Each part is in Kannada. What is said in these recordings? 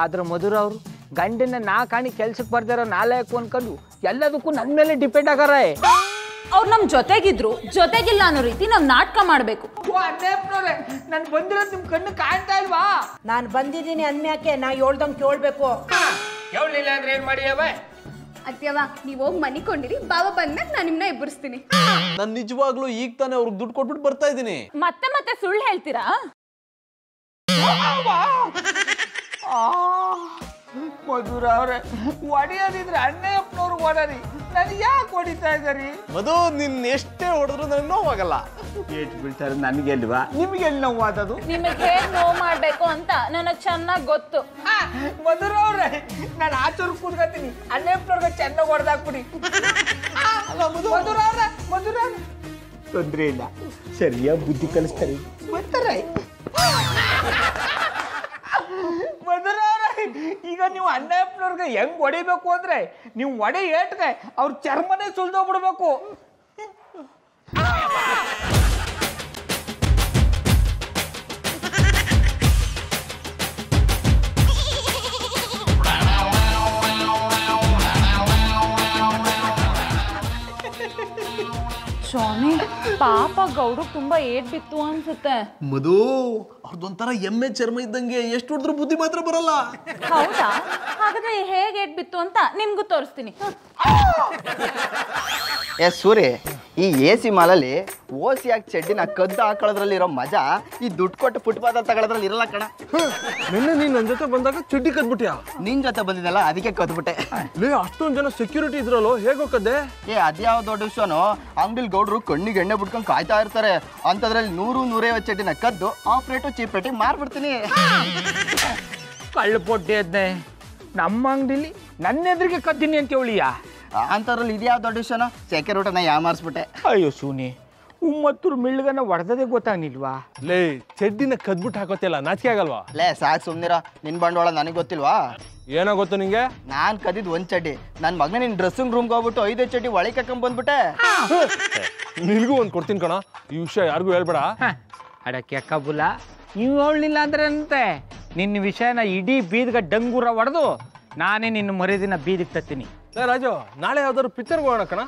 ಆದ್ರೆ ಮಧುರ ಅವರು ಗಂಡನ ನಾ ಕಾಣಿ ಕೆಲ್ಸಕ್ಕೆ ಬರ್ದಿರೋ ನಾಲ್ಕು ಅನ್ಕೊಂಡು ಎಲ್ಲದಕ್ಕೂ ನನ್ನ ಮೇಲೆ ಡಿಪೆಂಡ್ ಆಗಾರ ಅವ್ರು ನಮ್ ಜೊತೆಗಿದ್ರು ಜೊತೆಗಿಲ್ಲ ಅನ್ನೋ ರೀತಿ ನಾವ್ ನಾಟಕ ಮಾಡ್ಬೇಕು ನಾನು ಬಂದಿರೋದು ನಿಮ್ ಕಣ್ಣು ಕಾಣ್ತಾ ಇಲ್ವಾ ನಾನು ಬಂದಿದ್ದೀನಿ ಅಂದ್ಮ್ಯಾಕೆ ನಾ ಹೇಳ್ದಂಗೆ ಕೇಳ್ಬೇಕು ಕೇಳಲಿಲ್ಲ ಅಂದ್ರೆ ಏನ್ ಮಾಡಿ ಅತ್ಯವ ನೀವು ಹೋಗಿ ಮನಿಕೊಂಡಿರಿ ಬಾವ ಬಂದಾಗ ನಾನು ನಿಮ್ಮನ್ನ ಎಬ್ಬರಿಸ್ತೀನಿ ನಾನು ನಿಜವಾಗ್ಲೂ ಈಗ ತಾನೇ ಅವ್ರಿಗೆ ದುಡ್ಡು ಕೊಟ್ಬಿಟ್ಟು ಬರ್ತಾ ಇದ್ದೀನಿ ಮತ್ತೆ ಮತ್ತೆ ಸುಳ್ಳು ಹೇಳ್ತೀರಾ ಮಧುರ ಅವ್ರೆ ಒಡೆಯೋದಿದ್ರೆ ಅಣ್ಣಯ್ಯಪ್ಪನವ್ರಿಗೆ ಹೊಡರಿ ನನಗೆ ಯಾಕೆ ಹೊಡಿತಾ ಇದ್ದಾರಿ ಮಧು ನಿನ್ ಎಷ್ಟೇ ಹೊಡೆದ್ರು ನನಗೆ ನೋವಾಗಲ್ಲ ಏಟ್ ಬೀಳ್ತಾರೆ ನನಗೆ ಅಲ್ವಾ ನಿಮ್ಗೆ ಎಲ್ಲಿ ನೋವಾದದು ನಿಮಗೆ ಹೇಗ್ ನೋವು ಮಾಡ್ಬೇಕು ಅಂತ ನನಗ್ ಚೆನ್ನಾಗ್ ಗೊತ್ತು ಮಧುರ ಅವ್ರೆ ನಾನು ಆಚೂರು ಕೂತ್ಕೊತೀನಿ ಅಣ್ಣಪ್ಪನವ್ರಿಗೆ ಚೆನ್ನಾಗಿ ಹೊಡೆದಾಕ್ಬಿಡಿ ಮಧುರ ಅವ್ರೆ ಮಧುರ ಅವ್ರೆ ತೊಂದ್ರೆ ಇಲ್ಲ ಸರಿಯಾಗಿ ಬುದ್ಧಿ ಕಲಿಸ್ತಾರೆ ಬರ್ತಾರೆ ಮಧುರ ಅವ್ರೆ ಈಗ ನೀವು ಅಣ್ಣಪ್ಪನವ್ರಿಗೆ ಹೆಂಗ್ ಹೊಡಿಬೇಕು ಅಂದ್ರೆ ನೀವು ಒಡೆ ಏಟ್ಗೆ ಅವ್ರ ಚರ್ಮನೇ ಸುಲ್ದೋಗ್ಬಿಡ್ಬೇಕು ಸ್ವಾಮಿ ಪಾಪ ಗೌಡು ತುಂಬಾ ಏಟ್ ಬಿತ್ತು ಅನ್ಸುತ್ತೆ ಮಧು ಅವ್ರದ್ದೊಂಥರ ಎಮ್ಮೆ ಚರ್ಮ ಇದ್ದಂಗೆ ಎಷ್ಟು ಹೊಡೆದ್ರು ಬುದ್ಧಿ ಮಾತ್ರ ಬರಲ್ಲ ಹೌದಾ ಹಾಗಾದ್ರೆ ಹೇಗ್ ಏಟ್ ಬಿತ್ತು ಅಂತ ನಿಮ್ಗೂ ತೋರಿಸ್ತೀನಿ ಏ ಸೂರಿ ಈ ಎ ಸಿ ಮಾಲಲ್ಲಿ ಓಸಿಯಾಗಿ ಚಡ್ಡಿನ ಕದ್ದು ಹಾಕೊಳ್ಳೋದ್ರಲ್ಲಿ ಇರೋ ಮಜಾ ಈ ದುಡ್ಡು ಕೊಟ್ಟು ಫುಟ್ಪಾತ್ ತಗೊಳ್ಳೋದ್ರಲ್ಲಿ ಇರಲ್ಲ ಕಣ ನಿನ್ನೆ ನೀನ್ ನನ್ನ ಜೊತೆ ಬಂದಾಗ ಚಡ್ಡಿ ಕದ್ಬಿಟ್ಯಾ ನಿನ್ ಜೊತೆ ಬಂದಿದ್ದಲ್ಲ ಅದಕ್ಕೆ ಕದ್ಬಿಟ್ಟೆ ಲೇ ಅಷ್ಟೊಂದ್ ಜನ ಸೆಕ್ಯೂರಿಟಿ ಇದ್ರಲ್ಲೋ ಹೇಗೋಕದ್ದೆ ಏ ಅದ್ಯಾವ ದೊಡ್ಡ ವಿಷಯನೋ ಅಂಗಡಿಲಿ ಗೌಡ್ರು ಕಣ್ಣಿಗೆ ಎಣ್ಣೆ ಬಿಟ್ಕೊಂಡು ಕಾಯ್ತಾ ಇರ್ತಾರೆ ಅಂಥದ್ರಲ್ಲಿ ನೂರು ನೂರೈವತ್ತು ಚಡ್ಡಿನ ಕದ್ದು ಆಫ್ ರೇಟು ಚೀಪ್ ರೇಟಿಗೆ ಮಾರ್ಬಿಡ್ತೀನಿ ಕಳ್ಳು ಪೊಟ್ಟೆ ಅದ್ನೆ ನಮ್ಮ ಅಂಗಡಿಲಿ ನನ್ನ ಎದುರಿಗೆ ಕತ್ತೀನಿ ಅಂತ ಹೇಳಿಯಾ ಅಂಥದ್ರಲ್ಲಿ ಇದ್ಯಾವ ದೊಡ್ಡ ವಿಷಯನೋ ಸೆಕ್ಯೂರಿಟಿನ ಯಾಮಾರಿಸ್ಬಿಟ್ಟೆ ಅಯ್ಯೋ ಸೂನಿ ಉಮ್ಮತ್ತೂರು ಮಿಳ್ಗನ ಹೊಡೆದದೇ ಗೊತ್ತಾಗ್ನಿಲ್ವಾ ಲೇ ಚಡ್ಡಿನ ಕದ್ಬಿಟ್ಟು ಹಾಕೋತಿಲ್ಲ ನಾಚಿಕೆ ಆಗಲ್ವಾ ಲೇ ಸಾಕು ಸುಮ್ನಿರ ನಿನ್ ಬಂಡವಾಳ ನನಗೆ ಗೊತ್ತಿಲ್ವಾ ಏನೋ ಗೊತ್ತು ನಿಂಗೆ ನಾನ್ ಕದಿದ್ ಒಂದ್ ಚಡ್ಡಿ ನನ್ನ ಮಗನ ನಿನ್ ಡ್ರೆಸ್ಸಿಂಗ್ ರೂಮ್ಗೆ ಹೋಗ್ಬಿಟ್ಟು ಐದೇ ಚಡ್ಡಿ ಒಳಗೆ ಕರ್ಕೊಂಡ್ ಬಂದ್ಬಿಟ್ಟೆ ನಿನಗೂ ಒಂದು ಕೊಡ್ತೀನಿ ಕಣ ಈ ವಿಷಯ ಯಾರಿಗೂ ಹೇಳ್ಬೇಡ ಅಡಕ್ಕೆ ಕಬ್ಬುಲ ನೀವು ಹೇಳಲಿಲ್ಲ ಅಂದ್ರೆ ಅಂತೆ ನಿನ್ನ ವಿಷಯನ ಇಡೀ ಬೀದಿಗೆ ಡಂಗೂರ ಹೊಡೆದು ನಾನೇ ನಿನ್ನ ಮರಿದಿನ ಬೀದಿಗೆ ತತ್ತೀನಿ ಲೇ ರಾಜು ನಾಳೆ ಯಾವ್ದಾದ್ರು ಪಿಕ್ಚರ್ಗೆ ಹೋಗೋಣ ಕಣ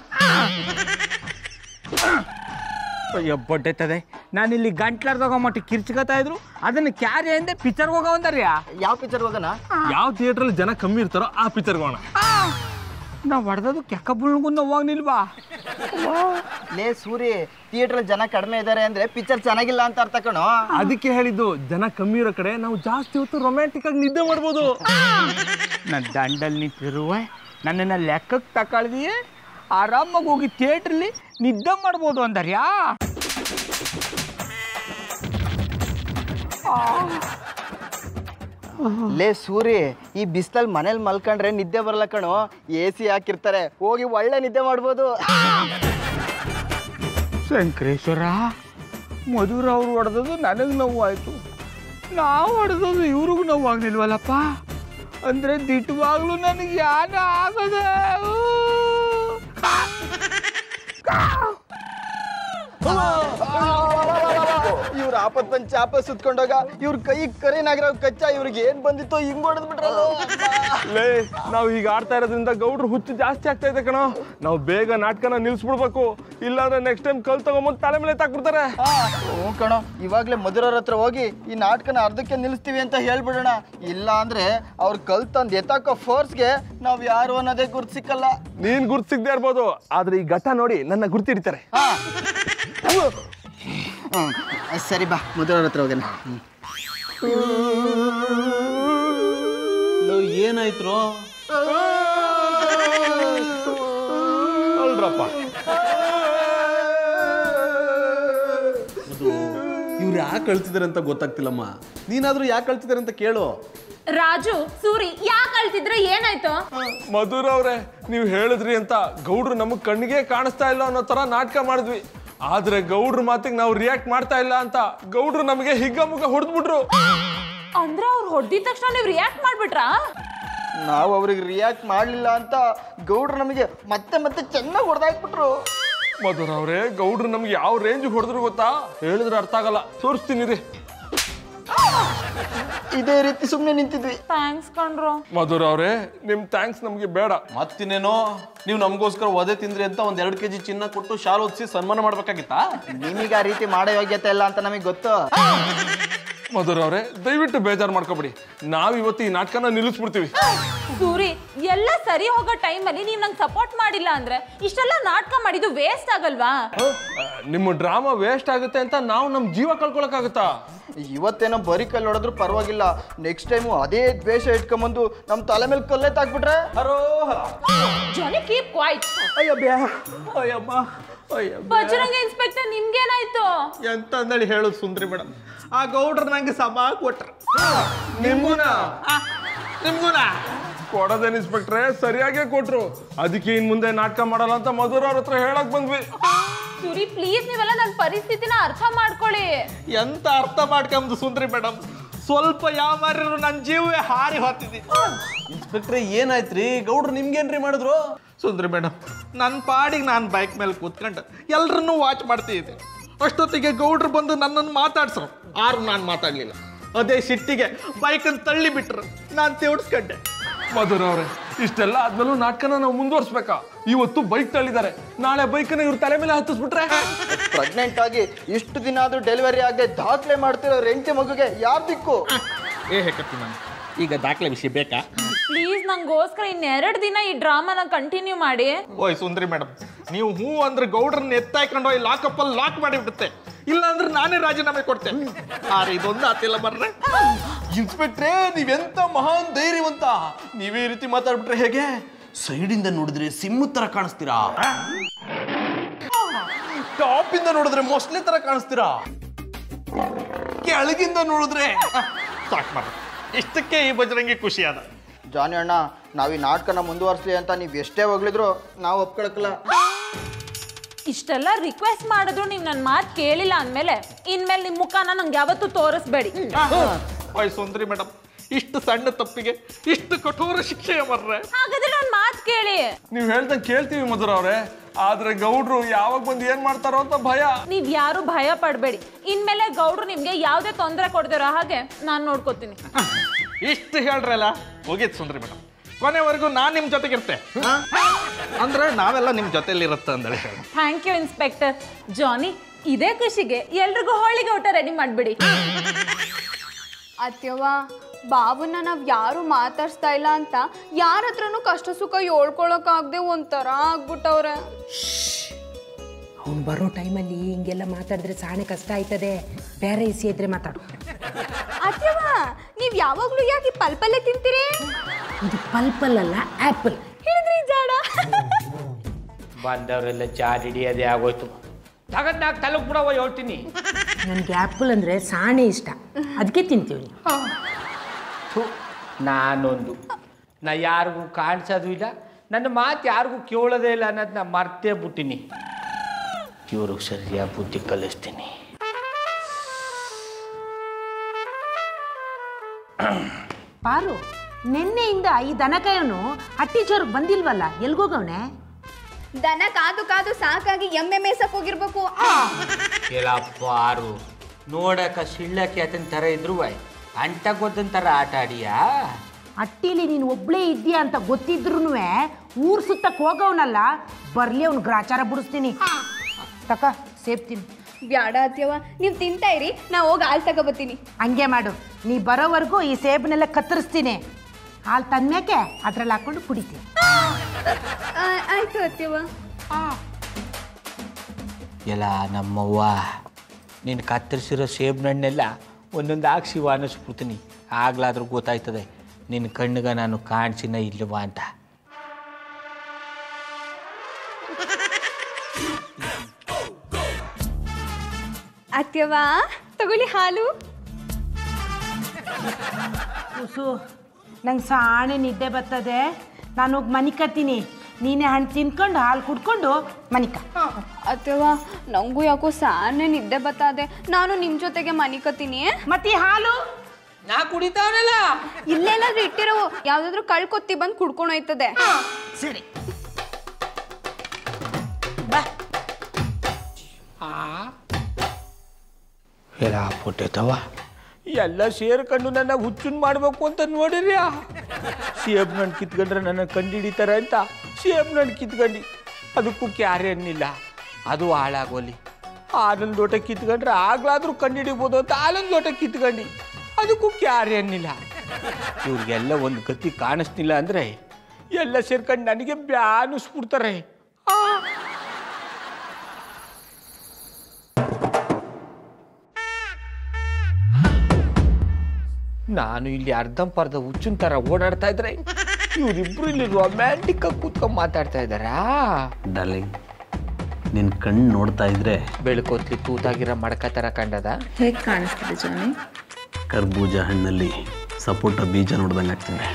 ಅಯ್ಯೋ ಬಡ್ಡೆತದೆ ನಾನು ಇಲ್ಲಿ ಗಂಟ್ಲಾರ್ದಾಗ ಮಟ್ಟ ಕಿರ್ಚ್ಕೊತಾ ಇದ್ರು ಅದನ್ನ ಕ್ಯಾರಿ ಅಂದೆ ಪಿಕ್ಚರ್ಗೆ ಹೋಗೋ ಅಂತಾರ್ಯಾ ಯಾವ ಪಿಕ್ಚರ್ ಹೋಗೋಣ ಯಾವ ಥಿಯೇಟ್ರಲ್ಲಿ ಜನ ಕಮ್ಮಿ ಇರ್ತಾರೋ ಆ ಪಿಕ್ಚರ್ಗೆ ಹೋಗೋಣ ನಾವು ಹೊಡೆದದು ಕೆಕ್ಕ ಬುಳ್ಗೂ ನೋವಾಗ್ನಿಲ್ವಾ ಲೇ ಸೂರಿ ಥಿಯೇಟರ್ ಜನ ಕಡಿಮೆ ಇದಾರೆ ಅಂದ್ರೆ ಪಿಕ್ಚರ್ ಚೆನ್ನಾಗಿಲ್ಲ ಅಂತ ಅರ್ಥ ಕಣೋ ಅದಕ್ಕೆ ಹೇಳಿದ್ದು ಜನ ಕಮ್ಮಿ ಇರೋ ಕಡೆ ನಾವು ಜಾಸ್ತಿ ಹೊತ್ತು ರೊಮ್ಯಾಂಟಿಕ್ ಆಗಿ ನಿದ್ದೆ ಮಾಡ್ಬೋದು ನನ್ನ ದಂಡಲ್ಲಿ ನಿಂತಿರುವೆ ನನ್ನನ್ನು ಲೆಕ್ಕಕ್ಕೆ ತಗೊಳ್ದಿಯೇ ಆರಾಮಾಗಿ ಹೋಗಿ ಥಿಯೇಟ್ರಲ್ಲಿ ನಿದ್ದೆ ಮಾಡ್ಬೋದು ಅಂದಾರ್ಯಾ ಲೇ ಸೂರಿ ಈ ಬಿಸ್ಲಲ್ಲಿ ಮನೇಲಿ ಮಲ್ಕೊಂಡ್ರೆ ನಿದ್ದೆ ಬರಲ್ಲ ಕಣೋ ಎ ಸಿ ಹಾಕಿರ್ತಾರೆ ಹೋಗಿ ಒಳ್ಳೆ ನಿದ್ದೆ ಮಾಡ್ಬೋದು ಶಂಕರೇಶ್ವರ ಮಧುರ ಅವ್ರು ಹೊಡೆದದು ನನಗೆ ನೋವು ಆಯಿತು ನಾವು ಹೊಡೆದದು ಇವ್ರಿಗೂ ನೋವು ಆಗ್ಲಿಲ್ವಲ್ಲಪ್ಪ ಅಂದರೆ ದಿಟ್ಟವಾಗ್ಲೂ ನನಗೆ ಯಾನ ಆಗದೆ ಇವ್ರ ಆಪತ್ ಬಂದ್ ಚಾಪ ಸುತ್ಕೊಂಡೋಗ ಇವ್ರ ಕೈ ಕರಿನಾಗಿರೋ ಕಚ್ಚ ಇವ್ರಿಗೆ ಏನ್ ಬಂದಿತ್ತೋ ಹಿಂಗ್ ಹೊಡೆದ್ ಬಿಟ್ರಲ್ಲ ಲೇ ನಾವು ಈಗ ಆಡ್ತಾ ಇರೋದ್ರಿಂದ ಗೌಡ್ರು ಹುಚ್ಚು ಜಾಸ್ತಿ ಆಗ್ತಾ ಇದೆ ಕಣೋ ನಾವು ಬೇಗ ನಾಟಕನ ನಿಲ್ಸ್ಬಿಡ್ಬೇಕು ಇಲ್ಲಾಂದ್ರೆ ನೆಕ್ಸ್ಟ್ ಟೈಮ್ ಕಲ್ ತಗೊಂಬಂದು ತಲೆ ಮೇಲೆ ತಾಕ್ಬಿಡ್ತಾರೆ ಹ್ಞೂ ಕಣೋ ಇವಾಗ್ಲೇ ಮಧುರವ್ರ ಹತ್ರ ಹೋಗಿ ಈ ನಾಟಕನ ಅರ್ಧಕ್ಕೆ ನಿಲ್ಲಿಸ್ತೀವಿ ಅಂತ ಹೇಳ್ಬಿಡೋಣ ಇಲ್ಲ ಅಂದ್ರೆ ಅವ್ರ ಕಲ್ ತಂದ್ ಎತ್ತಾಕೋ ಫೋರ್ಸ್ಗೆ ನಾವ್ ಯಾರು ಅನ್ನೋದೇ ಗುರ್ತ್ ಸಿಕ್ಕಲ್ಲ ನೀನ್ ಗುರ್ತು ಸಿಗದೆ ಇರ್ಬೋದು ಆದ್ರೆ ಈ ಘಟ ನೋಡಿ ನನ್ನ ಗುರ್ತಿಡಿತಾರೆ ಹ್ಮ್ ಸರಿ ಬಾ ಮಧುರವ್ರ ಹತ್ರ ಹೋಗೋಣ ಏನಾಯ್ತು ಅಲ್ರಪ್ಪ ಇವ್ರು ಯಾಕೆ ಕಳ್ತಿದಾರೆ ಅಂತ ಗೊತ್ತಾಗ್ತಿಲ್ಲಮ್ಮ ನೀನಾದ್ರೂ ಯಾಕೆ ಕಳ್ತಿದಾರೆ ಅಂತ ಕೇಳು ರಾಜು ಸೂರಿ ಯಾಕೆ ಅಳ್ತಿದ್ರೆ ಏನಾಯ್ತು ಮಧುರ್ ಅವ್ರೆ ನೀವು ಹೇಳಿದ್ರಿ ಅಂತ ಗೌಡ್ರು ನಮಗ್ ಕಣ್ಣಿಗೆ ಕಾಣಿಸ್ತಾ ಇಲ್ಲ ಅನ್ನೋ ತರ ನಾಟಕ ಮಾಡಿದ್ವಿ ಆದ್ರೆ ಗೌಡ್ರ ಮಾತಿಗೆ ನಾವು ರಿಯಾಕ್ಟ್ ಮಾಡ್ತಾ ಇಲ್ಲ ಅಂತ ಗೌಡ್ರು ನಮಗೆ ಹಿಗ್ಗಮುಗ್ಗ ಹೊಡೆದ್ಬಿಟ್ರು ಅಂದ್ರೆ ಅವ್ರು ಹೊಡೆದಿದ ತಕ್ಷಣ ನೀವು ರಿಯಾಕ್ಟ್ ಮಾಡ್ಬಿಟ್ರಾ ನಾವು ಅವ್ರಿಗೆ ರಿಯಾಕ್ಟ್ ಮಾಡಲಿಲ್ಲ ಅಂತ ಗೌಡ್ರು ನಮಗೆ ಮತ್ತೆ ಮತ್ತೆ ಚೆನ್ನಾಗಿ ಹೊಡೆದಾಕ್ಬಿಟ್ರು ಮಧುರ್ ಅವ್ರೆ ಗೌಡ್ರು ನಮ್ಗೆ ಯಾವ ರೇಂಜ್ ಹೊಡೆದ್ರು ಗೊತ್ತಾ ಹೇಳಿದ್ರೆ ಅರ್ಥ ಆಗಲ್ಲ ತೋರಿಸ್ತೀನಿ ರೀ ಇದೇ ರೀತಿ ಸುಮ್ಮನೆ ನಿಂತಿದ್ವಿ ಥ್ಯಾಂಕ್ಸ್ ಕಣ್ರು ಮಧುರ ಅವರೇ ನಿಮ್ ಥ್ಯಾಂಕ್ಸ್ ನಮಗೆ ಬೇಡ ಮತ್ತಿನ್ನೇನೋ ನೀವು ನಮಗೋಸ್ಕರ ಒದೆ ತಿಂದ್ರಿ ಅಂತ ಒಂದ್ ಎರಡು ಕೆಜಿ ಚಿನ್ನ ಕೊಟ್ಟು ಶಾಲ್ ಓದಿಸಿ ಸನ್ಮಾನ ಮಾಡ್ಬೇಕಾಗಿತ್ತಾ ನಿಮಗೆ ಆ ರೀತಿ ಮಾಡೋ ಯೋಗ್ಯತೆ ಇಲ್ಲ ಅಂತ ನಮಗೆ ಗೊತ್ತು ಮಧುರ ಅವರೇ ದಯವಿಟ್ಟು ಬೇಜಾರು ಮಾಡ್ಕೊಬಿಡಿ ನಾವ್ ಇವತ್ತು ಈ ನಾಟಕನ ನಿಲ್ಲಿಸ್ಬಿಡ್ತೀವಿ ಸೂರಿ ಎಲ್ಲ ಸರಿ ಹೋಗೋ ಟೈಮಲ್ಲಿ ನೀವು ನಂಗೆ ಸಪೋರ್ಟ್ ಮಾಡಿಲ್ಲ ಅಂದ್ರೆ ಇಷ್ಟೆಲ್ಲ ನಾಟಕ ಮಾಡಿದ್ದು ವೇಸ್ಟ್ ಆಗಲ್ವಾ ಆ, ನಿಮ್ಮ ಡ್ರಾಮಾ ವೇಸ್ಟ್ ಆಗುತ್ತೆ ಅಂತ ನಾವು ನಮ್ ಜೀವ ಕಳ್ಕೊಳಕ್ಕಾಗತ್ತಾ ಇವತ್ತೇನೋ ಬರೀ ಕಲ್ಲು ಹೊಡೆದ್ರು ಪರವಾಗಿಲ್ಲ ನೆಕ್ಸ್ಟ್ ಟೈಮು ಅದೇ ದ್ವೇಷ ಇಟ್ಕೊಂಬಂದು ನಮ್ಮ ತಲೆ ಮೇಲೆ ಕಲ್ಲೇ ತಾಕ್ಬಿಟ್ರೆ ಜಾನಿ ಕೀಪ್ ಕ್ವೈಟ್ ಅಯ್ಯಬ್ಯಾ ಅಯ್ಯಮ್ಮ ಅಯ್ಯ ಬಜರಂಗ ಇನ್ಸ್ಪೆಕ್ಟರ್ ನಿಮ್ಗೇನಾಯ್ತು ಎಂತ ಅಂದೇಳಿ ಹೇಳೋದು ಸುಂದ್ರಿ ಮೇಡಮ್ ಆ ಗೌಡ್ರು ನಂಗೆ ಸಮ ಕೊಟ್ರ ನಿಮ್ಗೂನ ನಿಮ್ಗೂನ ಕೊಡೋದೇನ್ ಇನ್ಸ್ಪೆಕ್ಟ್ರೆ ಸರಿಯಾಗೇ ಕೊಟ್ರು ಅದಕ್ಕೆ ಇನ್ ಮುಂದೆ ನಾಟಕ ಮಾಡಲ್ಲ ಅಂತ ಮಧುರ ಅವ್ರ ಹತ್ರ ಹೇಳಕ್ ಬಂದ್ವಿ ಸೂರಿ ಪ್ಲೀಸ್ ನೀವೆಲ್ಲ ನನ್ನ ಪರಿಸ್ಥಿತಿನ ಅರ್ಥ ಮಾಡ್ಕೊಳ್ಳಿ ಎಂತ ಅರ್ಥ ಮಾಡ್ಕೊಂಬುದು ಸುಂದ್ರಿ ಮೇಡಮ್ ಸ್ವಲ್ಪ ಯಾವ ಮಾರಿದ್ರು ನನ್ನ ಜೀವವೇ ಹಾರಿ ಹೋಗ್ತಿದ್ದಿ ಇನ್ಸ್ಪೆಕ್ಟ್ರೆ ಏನಾಯ್ತ್ರಿ ಗೌಡ್ರು ನಿಮ್ಗೇನ್ರಿ ಮಾಡಿದ್ರು ಸುಂದ್ರಿ ಮೇಡಮ್ ನನ್ನ ಪಾಡಿಗೆ ನಾನು ಬೈಕ್ ಮೇಲೆ ಕೂತ್ಕೊಂಡು ಎಲ್ರನ್ನೂ ವಾಚ್ ಮಾಡ್ತಿದ್ದೆ ಅಷ್ಟೊತ್ತಿಗೆ ಗೌಡ್ರು ಬಂದು ನನ್ನನ್ನು ಮಾತಾಡ್ಸ್ರು ಆರು ನಾನು ಮಾತಾಡಲಿಲ್ಲ ಅದೇ ಸಿಟ್ಟಿಗೆ ಬೈಕನ್ನು ತಳ್ಳಿ ಬಿಟ್ರು ನಾನು ತಿಳ್ಸ್ಕೊಂಡೆ ಮಧುರ ಅವ್ರೆ ಇಷ್ಟೆಲ್ಲ ಆದ್ಮೇಲೂ ನಾಟಕನ ನಾವು ಮುಂದುವರ್ಸ್ಬೇಕಾ ಇವತ್ತು ಬೈಕ್ ತಳ್ಳಿದ್ದಾರೆ ನಾಳೆ ಬೈಕ್ನ ಇವ್ರ ತಲೆ ಮೇಲೆ ಹತ್ತಿಸ್ಬಿಟ್ರೆ ಪ್ರೆಗ್ನೆಂಟ್ ಆಗಿ ಇಷ್ಟು ದಿನ ಆದ್ರೂ ಡೆಲಿವರಿ ಆಗದೆ ದಾಖಲೆ ಮಾಡ್ತಿರೋ ಹೆಂಡತಿ ಮಗುಗೆ ಯಾರ್ ದಿಕ್ಕು ಏ ಹೇಕತ್ತಿ ನಾನು ಈಗ ದಾಖಲೆ ವಿಷಯ ಬೇಕಾ ಪ್ಲೀಸ್ ನಂಗೋಸ್ಕರ ಇನ್ನೆರಡು ದಿನ ಈ ಡ್ರಾಮಾನ ಕಂಟಿನ್ಯೂ ಮಾಡಿ ಓಯ್ ಸುಂದ್ರಿ ಮೇಡಮ್ ನೀವು ಹೂ ಅಂದ್ರೆ ಗೌಡ್ರನ್ನ ಎತ್ತಾಯ್ಕೊಂಡು ಹೋಗಿ ಲಾಕಪ್ ಅಲ್ಲಿ ಲಾಕ್ ಮಾಡಿಬಿಡುತ್ತೆ ಇಲ್ಲ ಅಂದ್ರೆ ನಾನೇ ರಾಜೀನಾಮೆ ಕೊಡ್ತೇನೆ ಆದ್ರೆ ಇದೊಂದು ಆತಿಲ್ಲ ಬರ್ರೆ ಇನ್ಸ್ಪೆಕ್ಟ್ರೆ ನೀವೆಂತ ಮಹಾನ್ ಧೈರ್ಯವಂತ ನೀವೇ ಈ ರೀತಿ ಮಾತಾಡ್ಬಿಟ್ರೆ ಹೇಗೆ ಸೈಡಿಂದ ನೋಡಿದ್ರೆ ಸಿಂಹ ತರ ಕಾಣಿಸ್ತೀರಾ ಟಾಪ್ ಇಂದ ನೋಡಿದ್ರೆ ಮೊಸಳೆ ತರ ಕಾಣಿಸ್ತೀರಾ ಕೆಳಗಿಂದ ನೋಡಿದ್ರೆ ಸಾಕು ಮಾಡ ಇಷ್ಟಕ್ಕೆ ಈ ಬಜರಂಗಿ ಖುಷಿ ಅದ ಜಾನಿ ಅಣ್ಣ ನಾವು ಈ ನಾಟಕನ ಮುಂದುವರಿಸ್ಲಿ ಅಂತ ನೀವು ಎಷ್ಟೇ ಹೋಗ್ಲಿದ್ರು ನಾವು ಒಪ್ಕೊಳಕ್ಕಲ್ಲ ಇಷ್ಟೆಲ್ಲ ರಿಕ್ವೆಸ್ಟ್ ಮಾಡಿದ್ರು ನೀವು ನನ್ನ ಮಾತು ಕೇಳಿಲ್ಲ ಅಂದಮೇಲೆ ಇನ್ಮೇಲೆ ನಿಮ್ಮ ಮುಖನ ನಂಗೆ ಯಾವತ್ತೂ ತೋರಿಸ್ಬೇಡಿ ಓಯ್ ಸುಂದ್ರಿ ಮೇಡಮ್ ಇಷ್ಟು ಸಣ್ಣ ತಪ್ಪಿಗೆ ಇಷ್ಟು ಕಠೋರ ಶಿಕ್ಷೆ ಮರ್ರೆ ಹಾಗಾದ್ರೆ ನನ್ನ ಮಾತು ಕೇಳಿ ನೀವ್ ಹೇಳ್ದಂಗೆ ಕೇಳ್ತೀವಿ ಮಧುರ ಅವ್ರೆ ಆದ್ರೆ ಗೌಡ್ರು ಯಾವಾಗ ಬಂದು ಏನ್ ಮಾಡ್ತಾರೋ ಅಂತ ಭಯ ನೀವ್ ಯಾರು ಭಯ ಪಡಬೇಡಿ ಇನ್ಮೇಲೆ ಗೌಡ್ರು ನಿಮ್ಗೆ ಯಾವುದೇ ತೊಂದರೆ ಕೊಡ್ದಿರೋ ಹಾಗೆ ನಾನು ನೋಡ್ಕೋತೀನಿ ಇಷ್ಟು ಹೇಳ್ರಲ್ಲ ಹೋಗಿತ್ತು ಸುಂದ್ರಿ ಮೇಡಮ್ ಕೊನೆವರೆಗೂ ನಾನು ನಿಮ್ಮ ಜೊತೆಗಿರ್ತೆ ಅಂದ್ರೆ ನಾವೆಲ್ಲ ನಿಮ್ಮ ಜೊತೆಲಿರುತ್ತೆ ಅಂದೇಳಿ ಹೇಳಿ ಥ್ಯಾಂಕ್ ಯು ಇನ್ಸ್ಪೆಕ್ಟರ್ ಜಾನಿ ಇದೇ ಖುಷಿಗೆ ಎಲ್ರಿಗೂ ಹೋಳಿಗೆ ಊಟ ರೆಡಿ ಮಾಡಿಬಿಡಿ ಅತ್ಯವ್ವ ಬಾಬುನ ನಾವ್ ಯಾರು ಮಾತಾಡ್ಸ್ತಾ ಇಲ್ಲ ಅಂತ ಯಾರ ಹತ್ರನೂ ಕಷ್ಟ ಸುಖ ಹೇಳ್ಕೊಳಕ್ಕಾಗ್ದೆ ಒಂಥರ ಆಗ್ಬಿಟ್ಟವ್ರೆ ಅವ್ನು ಬರೋ ಟೈಮಲ್ಲಿ ಹಿಂಗೆಲ್ಲ ಮಾತಾಡಿದ್ರೆ ಸಾಣೆ ಕಷ್ಟ ಆಯ್ತದೆ ಬೇರೆ ಇಸಿ ಇದ್ರೆ ಮಾತಾಡು ಅತ್ಯವ್ವ ನೀವ್ ಯಾವಾಗ್ಲೂ ಯಾಕೆ ಈ ಪಲ್ಪಲ್ಲೇ ತಿಂತೀರಿ ಇದು ಪಲ್ಪಲ್ ಅಲ್ಲ ಆ್ಯಪಲ್ ಹಿಡಿದ್ರಿ ಜಾಡ ಬಂದವರೆಲ್ಲ ಚಾ ಹಿಡಿಯೋದೇ ಆಗೋಯ್ತು ತಗದ್ ನಾಲ್ಕು ತಲುಪ್ ಬಿಡವ ಹೇಳ್ತೀನಿ ನನಗೆ ಆ್ಯಪಲ್ ಅಂದರೆ ಸಾಣೆ ಇಷ್ಟ ಅದಕ್ಕೆ ತಿಂತೀವಿ ಥು, ನಾನೊಂದು ನಾ ಯಾರಿಗೂ ಕಾಣಿಸೋದು ಇಲ್ಲ ನನ್ನ ಮಾತು ಯಾರಿಗೂ ಕೇಳೋದೇ ಇಲ್ಲ ಅನ್ನೋದು ನಾ ಮರ್ತೇ ಬಿಟ್ಟಿನಿ ಇವ್ರಿಗೆ ಸರಿಯಾಗಿ ಬುದ್ಧಿ ಕಲಿಸ್ತೀನಿ ಪಾರು ನಿನ್ನೆಯಿಂದ ಈ ದನಕಾಯನು ಹಟ್ಟಿ ಜೋರ್ಗೆ ಬಂದಿಲ್ವಲ್ಲ ಎಲ್ಗೋಗವನೆ ದನ ಕಾದು ಕಾದು ಸಾಕಾಗಿ ಎಮ್ಮೆ ಮೇಸಕ್ ಹೋಗಿರ್ಬೇಕು ಕೇಳಪ್ಪ ಆರು ನೋಡಕ ಸಿಳ್ಳಕ್ಕೆ ಆತನ ಥರ ಇದ್ರು ಅಂಟ ಗೊತ್ತನ ಥರ ಆಟ ಆಡಿಯಾ ಹಟ್ಟಿಲಿ ನೀನು ಒಬ್ಳೇ ಇದ್ದೀಯಾ ಅಂತ ಗೊತ್ತಿದ್ರು ಊರ್ ಸುತ್ತಕ್ಕೆ ಹೋಗವನಲ್ಲ ಬರ್ಲಿ ಅವ್ನು ಗ್ರಾಚಾರ ಬಿಡಿಸ್ತೀನಿ ತಕ ಸೇಬ್ತೀನಿ ಬ್ಯಾಡ ಅತ್ಯವ್ವ ನೀವ್ ತಿಂತಾ ಇರಿ ನಾ ಹೋಗಿ ಹಾಲ್ ತಗೋಬತ್ತೀನಿ ಹಂಗೆ ಮಾಡು ನೀ ಬರೋವರೆಗೂ ಈ ಸೇಬನ್ನೆಲ್ಲ ಕತ್ತರಿಸ್ತೀನಿ ಹಾಲು ತಂದ್ಮ್ಯಾಕೆ ಅದ್ರಲ್ಲಿ ಹಾಕೊಂಡು ಕುಡಿತೀನಿ ಆಯ್ತು ಅತ್ಯವ್ವ ಎಲ್ಲ ನಮ್ಮವ್ವ ನೀನು ಕತ್ತರಿಸಿರೋ ಸೇಬ್ನಣ್ಣೆಲ್ಲ ಒಂದೊಂದು ಹಾಕ್ಸಿ ಅನ್ನಿಸ್ಬಿಡ್ತೀನಿ ಆಗ್ಲಾದ್ರೂ ಗೊತ್ತಾಯ್ತದೆ ನಿನ್ನ ಕಣ್ಣಿಗೆ ನಾನು ಕಾಣಿಸಿನ ಇಲ್ಲವಾ ಅಂತ ಅತ್ಯವ್ವ ತಗೊಳ್ಳಿ ಹಾಲು ಕೂಸು ನಂಗೆ ಸಾಣೆ ನಿದ್ದೆ ಬರ್ತದೆ ನಾನು ಹೋಗಿ ಮನಿಕತ್ತೀನಿ ನೀನೇ ಹಣ್ಣು ತಿನ್ಕೊಂಡು ಹಾಲು ಕುಡ್ಕೊಂಡು ಮನಿಕ ಅತ್ಯವ್ವ ನಂಗೂ ಯಾಕೋ ಸಾನೆ ನಿದ್ದೆ ಬತ್ತಾದೆ ನಾನು ನಿಮ್ ಜೊತೆಗೆ ಮನಿಕತೀನಿ ಮತ್ತೆ ಈ ಹಾಲು ನಾ ಕುಡಿತಾವನಲ್ಲ ಇಲ್ಲೇನಾದ್ರೂ ಇಟ್ಟಿರೋ ಯಾವ್ದಾದ್ರು ಕಳ್ಕೊತ್ತಿ ಬಂದು ಕುಡ್ಕೊಂಡು ಹೋಯ್ತದೆ ಸರಿ ಎಲ್ಲ ಪುಟ್ಟೈತವ ಎಲ್ಲ ಸೇರ್ಕೊಂಡು ನನ್ನ ಹುಚ್ಚುನ್ ಮಾಡಬೇಕು ಅಂತ ನೋಡಿರ್ಯಾ ಸೇಬ್ ನಣ್ಣು ಕಿತ್ಕೊಂಡ್ರೆ ನನ್ನ ಕಂಡು ಹಿಡಿತಾರೆ ಅಂತ ಸೇಬ್ ನಣ್ಣು ಕಿತ್ಕೊಂಡು ಅದಕ್ಕೂ ಕ್ಯಾರೆ ಅನ್ನಿಲ್ಲ ಅದು ಹಾಳಾಗೋಲಿ ಆನಂದ್ ಲೋಟ ಕಿತ್ಕೊಂಡ್ರೆ ಆಗ್ಲಾದ್ರೂ ಕಂಡು ಹಿಡಿಬೋದು ಅಂತ ಆನಂದ್ ಲೋಟ ಕಿತ್ಕೊಂಡು ಅದಕ್ಕೂ ಕ್ಯಾರೆ ಅನ್ನಿಲ್ಲ ಇವ್ರಿಗೆಲ್ಲ ಒಂದು ಗತಿ ಕಾಣಿಸ್ತಿಲ್ಲ ಅಂದ್ರೆ ಎಲ್ಲ ಸೇರ್ಕೊಂಡು ನನಗೆ ಬ್ಯಾನಿಸ್ಬಿಡ್ತಾರೆ ಆ ನಾನು ಇಲ್ಲಿ ಅರ್ಧಂಪರ್ಧ ಹುಚ್ಚಿನ ಥರ ಓಡಾಡ್ತಾ ಇದ್ರೆ ಇವರಿಬ್ರು ಇಲ್ಲಿ ರೊಮ್ಯಾಂಟಿಕ್ ಆಗಿ ಕೂತ್ಕೊಂಡು ಮಾತಾಡ್ತಾ ಇದ್ದಾರಾ ಡಾರ್ಲಿಂಗ್ ನಿನ್ನ ಕಣ್ಣು ನೋಡ್ತಾ ಇದ್ರೆ ಬೆಳಕೋತ್ಲಿ ತೂತಾಗಿರೋ ಮಡಕ ಥರ ಕಂಡದ ಹೇಗೆ ಕಾಣಿಸ್ತಿದೆ ಜಾನಿ ಕರ್ಬೂಜ ಹಣ್ಣಲ್ಲಿ ಸಪೋಟ ಬೀಜ ನೋಡ್ದಂಗೆ ಆಗ್ತಿದೆ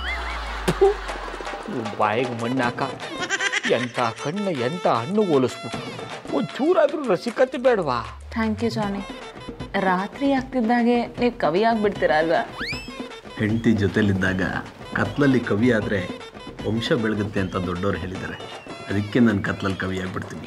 ಬಾಯಿಗೆ ಮಣ್ಣು ಹಾಕ ಎಂಥ ಕಣ್ಣು ಎಂಥ ಹಣ್ಣು ಹೋಲಿಸ್ಬಿಟ್ಟು ಒಂಚೂರಾದ್ರೂ ರಸಿಕತೆ ಬೇಡವಾ ಥ್ಯಾಂಕ್ ಯು ಜಾನಿ ರಾತ್ರಿ ಆಗ್ತಿದ್ದಾಗೆ ನೀವು ಕವಿ ಆಗ್ಬಿಡ್ತೀರಾ ಅಲ್ವಾ ಹೆಂಡತಿ ಜೊತೆಲಿದ್ದಾಗ ಕತ್ಲಲ್ಲಿ ಕವಿ ಆದರೆ ವಂಶ ಬೆಳಗುತ್ತೆ ಅಂತ ದೊಡ್ಡವ್ರು ಹೇಳಿದ್ದಾರೆ ಅದಕ್ಕೆ ನಾನು ಕತ್ಲಲ್ಲಿ ಕವಿ ಆಗ್ಬಿಡ್ತೀನಿ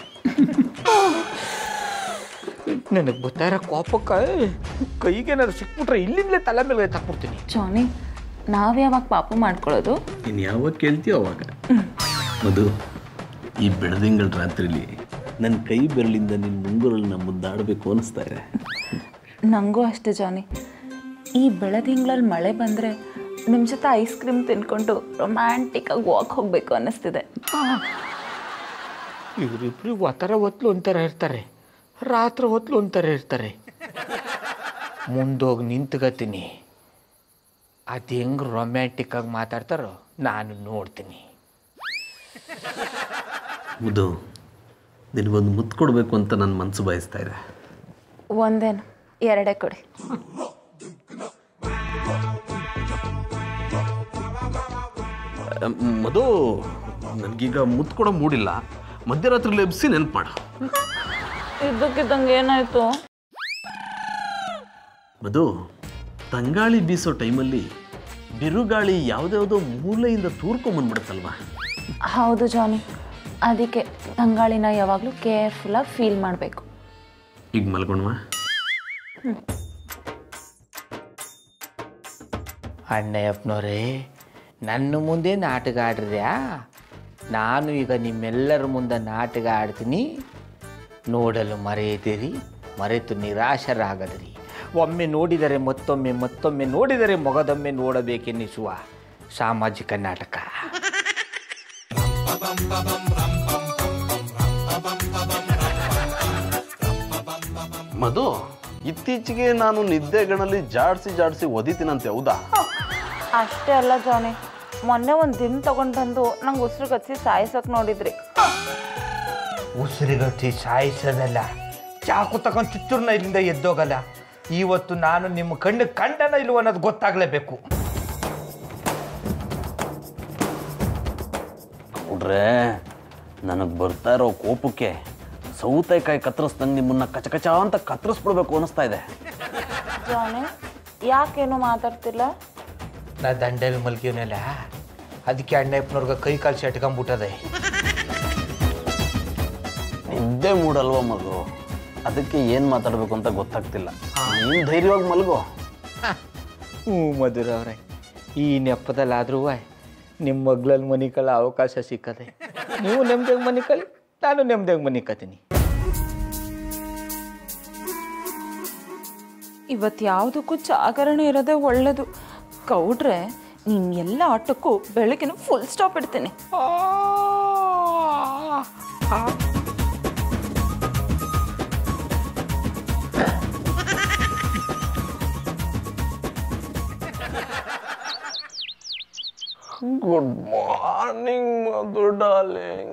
ನನಗೆ ಗೊತ್ತಾರ ಕೋಪಕ್ಕೆ ಕೈಗೇನಾದ್ರು ಸಿಕ್ಬಿಟ್ರೆ ಇಲ್ಲಿಂದಲೇ ತಲೆ ಮೇಲೆ ತಕ್ಬಿಡ್ತೀನಿ ಜಾನಿ ನಾವು ಯಾವಾಗ ಪಾಪ ಮಾಡ್ಕೊಳ್ಳೋದು ನೀನು ಯಾವಾಗ ಕೇಳ್ತೀಯೋ ಅವಾಗ ಮಧು ಈ ಬೆಳದಿಂಗಳ ರಾತ್ರಿಲಿ ನನ್ನ ಕೈ ಬೆರಳಿಂದ ನಿನ್ನ ಮುಂಗುರಲ್ನ ಮುದ್ದಾಡಬೇಕು ಅನಿಸ್ತಾ ಇದೆ ನನಗೂ ಅಷ್ಟೇ ಜಾನಿ ಈ ಬೆಳದಿಂಗ್ಳಲ್ಲಿ ಮಳೆ ಬಂದರೆ ನಿಮ್ಮ ಜೊತೆ ಐಸ್ ಕ್ರೀಮ್ ತಿನ್ಕೊಂಡು ರೊಮ್ಯಾಂಟಿಕ್ಕಾಗಿ ವಾಕ್ ಹೋಗಬೇಕು ಅನ್ನಿಸ್ತಿದೆ ಇವರಿಬ್ರು ಒತ್ತರ ಹೊತ್ಲು ಒಂಥರ ಇರ್ತಾರೆ ರಾತ್ರಿ ಹೊತ್ಲು ಒಂಥರ ಇರ್ತಾರೆ ಮುಂದೋಗಿ ನಿಂತ್ಕೋತೀನಿ ಅದು ಹೆಂಗೆ ರೊಮ್ಯಾಂಟಿಕ್ ಆಗಿ ಮಾತಾಡ್ತಾರೋ ನಾನು ನೋಡ್ತೀನಿ ಮಧು ನಿನಗೊಂದು ಮುತ್ತು ಕೊಡಬೇಕು ಅಂತ ನನ್ನ ಮನಸ್ಸು ಬಯಸ್ತಾ ಇದೆ ಒಂದೇನು ಎರಡೇ ಕೊಡಿ ಅಮ್, ಮಧು ನನಗೀಗ ಮುತ್ತು ಕೊಡೋ ಮೂಡಿಲ್ಲ ಮಧ್ಯರಾತ್ರಿ ಎಬ್ಸಿ ನೆನ್ಪು ಮಾಡು ಇದ್ದಕ್ಕಿದ್ದಂಗೆ ಏನಾಯ್ತು ಮಧು ತಂಗಾಳಿ ಬೀಸೋ ಟೈಮಲ್ಲಿ ಬಿರುಗಾಳಿ ಯಾವುದ್ಯಾವುದೋ ಮೂಲೆಯಿಂದ ತೂರ್ಕೊಂಬಂದ್ಬಿಡುತ್ತಲ್ವಾ ಹೌದು ಜಾನಿ ಅದಕ್ಕೆ ತಂಗಾಳಿನ ಯಾವಾಗಲೂ ಕೇರ್ಫುಲ್ಲಾಗಿ ಫೀಲ್ ಮಾಡಬೇಕು ಈಗ ಮಲ್ಕೊಂಡ್ವಾ ಅಣ್ಣಯ್ಯಪ್ಪನವರೇ ನನ್ನ ಮುಂದೆ ನಾಟಕ ಆಡ್ರಿದ್ಯಾ ನಾನು ಈಗ ನಿಮ್ಮೆಲ್ಲರ ಮುಂದೆ ನಾಟಕ ಆಡ್ತೀನಿ ನೋಡಲು ಮರೆಯದಿರಿ ಮರೆತು ನಿರಾಶರಾಗದಿರಿ ಒಮ್ಮೆ ನೋಡಿದರೆ ಮತ್ತೊಮ್ಮೆ ಮತ್ತೊಮ್ಮೆ ನೋಡಿದರೆ ಮೊಗದೊಮ್ಮೆ ನೋಡಬೇಕೆನ್ನಿಸುವ ಸಾಮಾಜಿಕ ನಾಟಕ ಮಧು ಇತ್ತೀಚೆಗೆ ನಾನು ನಿದ್ದೆಗಣಲ್ಲಿ ಜಾಡ್ಸಿ ಜಾಡ್ಸಿ ಒದಿತೀನಂತೆ ಹೌದಾ ಅಷ್ಟೇ ಅಲ್ಲ ಜಾನಿ ಮೊನ್ನೆ ಒಂದು ದಿನ ತಗೊಂಡು ಬಂದು ನಂಗೆ ಉಸಿರು ಗಚ್ಚಿ ಸಾಯಿಸೋಕೆ ನೋಡಿದ್ರಿ ಉಸಿರುಗಟ್ಟಿ ಸಾಯಿಸೋದಲ್ಲ ಚಾಕು ತಗೊಂಡು ಚುಚ್ಚೂರ್ನ ಇಲ್ಲಿಂದ ಎದ್ದೋಗಲ್ಲ ಇವತ್ತು ನಾನು ನಿಮ್ಮ ಕಣ್ಣು ಕಂಡನ ಇಲ್ವ ಅನ್ನೋದು ಗೊತ್ತಾಗಲೇಬೇಕು ನೋಡ್ರೆ ನನಗೆ ಬರ್ತಾ ಇರೋ ಕೋಪಕ್ಕೆ ಸೌತೆಕಾಯಿ ಕತ್ತರಿಸ್ದಂಗೆ ನಿಮ್ಮನ್ನ ಕಚಕಚ ಅಂತ ಕತ್ತರಿಸ್ಬಿಡ್ಬೇಕು ಅನಿಸ್ತಾ ಇದೆ ಜಾನಿ ಯಾಕೇನು ಮಾತಾಡ್ತಿಲ್ಲ ನಾ ದಂಡೆಲ್ ಮಲ್ಗಿವ್ನಲ್ಲ ಅದಕ್ಕೆ ಅಣ್ಣಪ್ಪನವ್ರಿಗೆ ಕೈ ಕಾಲು ಸೆಟ್ಕೊಂಬಿಟ್ಟದೆ ನಿದ್ದೆ ಮೂಡಲ್ವ ಮಗು ಅದಕ್ಕೆ ಏನು ಮಾತಾಡಬೇಕು ಅಂತ ಗೊತ್ತಾಗ್ತಿಲ್ಲ ನೀನು ಧೈರ್ಯವಾಗಿ ಮಲ್ಗೋ ಹ್ಞೂ ಮಧುರ ಅವರೇ ಈ ನೆಪದಲ್ಲಾದ್ರೂ ನಿಮ್ಮ ಮಗ್ಳಲ್ಲಿ ಮನಿಕಲ್ಲ ಅವಕಾಶ ಸಿಕ್ಕದೆ ನೀವು ನೆಮ್ಮದಿಯಾಗಿ ಮನಿಕಲಿ ನಾನು ನೆಮ್ಮದಿಯಾಗಿ ಮನಿಕತೀನಿ ಇವತ್ತು ಯಾವುದಕ್ಕೂ ಜಾಗರಣೆ ಇರೋದೇ ಒಳ್ಳೇದು ಕೌಡ್ರೆ ನೀನು ಎಲ್ಲ ಆಟಕ್ಕೂ ಬೆಳಗಿನ ಫುಲ್ ಸ್ಟಾಪ್ ಇಡ್ತೀನಿ good morning Madhu darling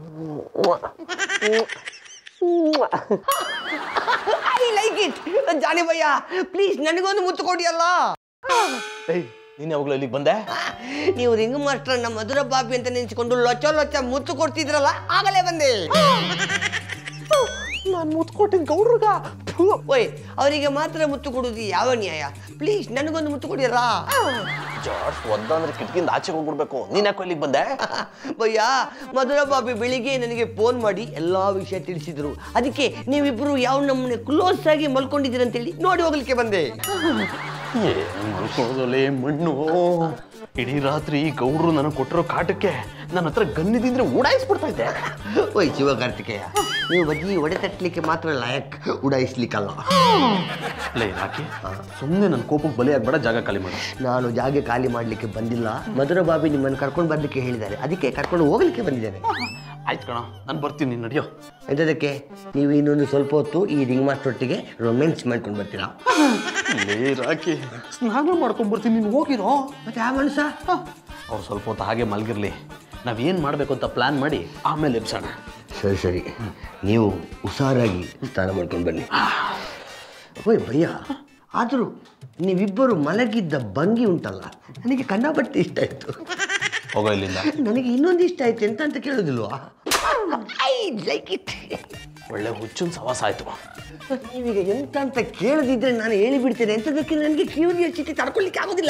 I like it Jani ಭಯ್ಯ ಪ್ಲೀಸ್ ನನಗೊಂದು ಮುತ್ತು ಕೊಡಿಯಲ್ಲ ನೀನು ಯಾವಾಗಲೂ ಇಲ್ಲಿಗೆ ಬಂದೆ ನೀವು ರಿಂಗ್ ಮಾಸ್ಟರ್ ನಮ್ಮ ಮಧುರ ಬಾಬಿ ಅಂತ ನೆನೆಸಿಕೊಂಡು ಲೊಚ್ಚ ಲೊಚ್ಚ ಮುತ್ತು ಕೊಡ್ತಿದ್ರಲ್ಲ ಆಗಲೇ ಬಂದೆ ನಾನು ನಾನು ಮುತ್ತು ಕೊಟ್ಟಿದ್ದು ಗೌಡ್ರಗ ಓಯ್ ಅವರಿಗೆ ಮಾತ್ರ ಮುತ್ತು ಕೊಡೋದು ಯಾವ ನ್ಯಾಯ ಪ್ಲೀಸ್ ನನಗೊಂದು ಮುತ್ತು ಕೊಡಿಯಲ್ಲ ಜಾರ್ಜ್ ಒದ್ದ ಅಂದ್ರೆ ಕಿಟಕಿಯಿಂದ ಆಚೆಗೆ ಹೋಗ್ಬಿಡ್ಬೇಕು ನೀನ್ ಯಾಕೋ ಇಲ್ಲಿಗೆ ಬಂದೆ ಭಯ್ಯ ಮಧುರ ಬಾಬಿ ಬೆಳಿಗ್ಗೆ ನನಗೆ ಫೋನ್ ಮಾಡಿ ಎಲ್ಲಾ ವಿಷಯ ತಿಳಿಸಿದ್ರು ಅದಕ್ಕೆ ನೀವಿಬ್ರು ಯಾವ ನಮ್ಮನೆ ಕ್ಲೋಸ್ ಆಗಿ ಮಲ್ಕೊಂಡಿದ್ದೀರಂತೇಳಿ ನೋಡಿ ಹೋಗ್ಲಿಕ್ಕೆ ಬಂದೆ ಏನ್ ಮಲ್ಕೊಳ್ಳೋದಲ್ಲೇ ಮಣ್ಣು ಇಡೀ ರಾತ್ರಿ ಈ ಗೌಡ್ರು ನನಗೆ ಕೊಟ್ಟಿರೋ ಕಾಟಕ್ಕೆ ನನ್ನ ಹತ್ರ ಗನ್ನಿದ್ರೆ ಓಡಾಯಿಸ್ಬಿಡ್ತಾ ಇದ್ದೆ ಓಯ್ ಶಿವಕಾರ್ತಿಕೇಯ ನೀವು ಬಜ್ಜಿ ಒಡೆ ತಟ್ಟಲಿಕ್ಕೆ ಮಾತ್ರ ಲಾಯಕ್ ಉಡಾಯಿಸ್ಲಿಕ್ಕಲ್ಲ ಲೇ ಯಾಕೆ ಸುಮ್ಮನೆ ನನ್ನ ಕೋಪಕ್ಕೆ ಬಲಿಯಾಗ್ಬೇಡ ಜಾಗ ಖಾಲಿ ಮಾಡು ನಾನು ಜಾಗ ಖಾಲಿ ಮಾಡಲಿಕ್ಕೆ ಬಂದಿಲ್ಲ ಮಧುರ ಬಾಬಿ ನಿಮ್ಮನ್ನು ಕರ್ಕೊಂಡು ಬರ್ಲಿಕ್ಕೆ ಹೇಳಿದ್ದಾರೆ ಅದಕ್ಕೆ ಕರ್ಕೊಂಡು ಹೋಗ್ಲಿಕ್ಕೆ ಬಂದಿದ್ದೇನೆ ಆಯ್ತು ಕಣ ನಾನು ಬರ್ತೀನಿ ನಡೆಯೋ ಎಂತದಕ್ಕೆ ನೀವು ಇನ್ನೊಂದು ಸ್ವಲ್ಪ ಹೊತ್ತು ಈ ರಿಂಗ್ ಮಾಸ್ಟರ್ ಒಟ್ಟಿಗೆ ರೊಮ್ಯಾನ್ಸ್ ಮಾಡ್ಕೊಂಡು ಬರ್ತೀರಾ ಲೇ ರಾಕಿ ಸ್ನಾನ ಮಾಡ್ಕೊಂಡ್ ಬರ್ತೀನಿ ನೀನು ಹೋಗಿರೋ ಮತ್ತೆ ಆ ಮನುಷ್ಯ ಅವ್ರು ಸ್ವಲ್ಪ ಹೊತ್ತು ಹಾಗೆ ಮಲಗಿರ್ಲಿ ನಾವೇನು ಮಾಡಬೇಕು ಅಂತ ಪ್ಲಾನ್ ಮಾಡಿ ಆಮೇಲೆ ಎಬ್ಸೋಣ ಸರಿ ಸರಿ ನೀವು ಹುಷಾರಾಗಿ ಸ್ನಾನ ಮಾಡ್ಕೊಂಡು ಬನ್ನಿ ಓಯ್ ಭಯ್ಯ ಆದರೂ ನೀವಿಬ್ಬರು ಮಲಗಿದ್ದ ಭಂಗಿ ಉಂಟಲ್ಲ ನನಗೆ ಕಂಡಪಟ್ಟೆ ಇಷ್ಟ ಆಯಿತು ಹೋಗೋ ಇಲ್ಲಿಂದ ನನಗೆ ಇನ್ನೊಂದು ಇಷ್ಟ ಆಯ್ತು ಎಂತ ಅಂತ ಕೇಳೋದಿಲ್ವಾ ಐ ಲೈಕ್ ಇಟ್ ಒಳ್ಳೆ ಹುಚ್ಚನ್ ಸವಾಸ ಆಯ್ತು ನೀವೀಗ ಎಂತ ಅಂತ ಕೇಳದಿದ್ರೆ ನಾನು ಹೇಳಿಬಿಡ್ತೇನೆ ಎಂತದಕ್ಕೆ ನನಗೆ ಕ್ಯೂರಿಯಾಸಿಟಿ ತಡ್ಕೊಳ್ಲಿಕ್ಕೆ ಆಗೋದಿಲ್ಲ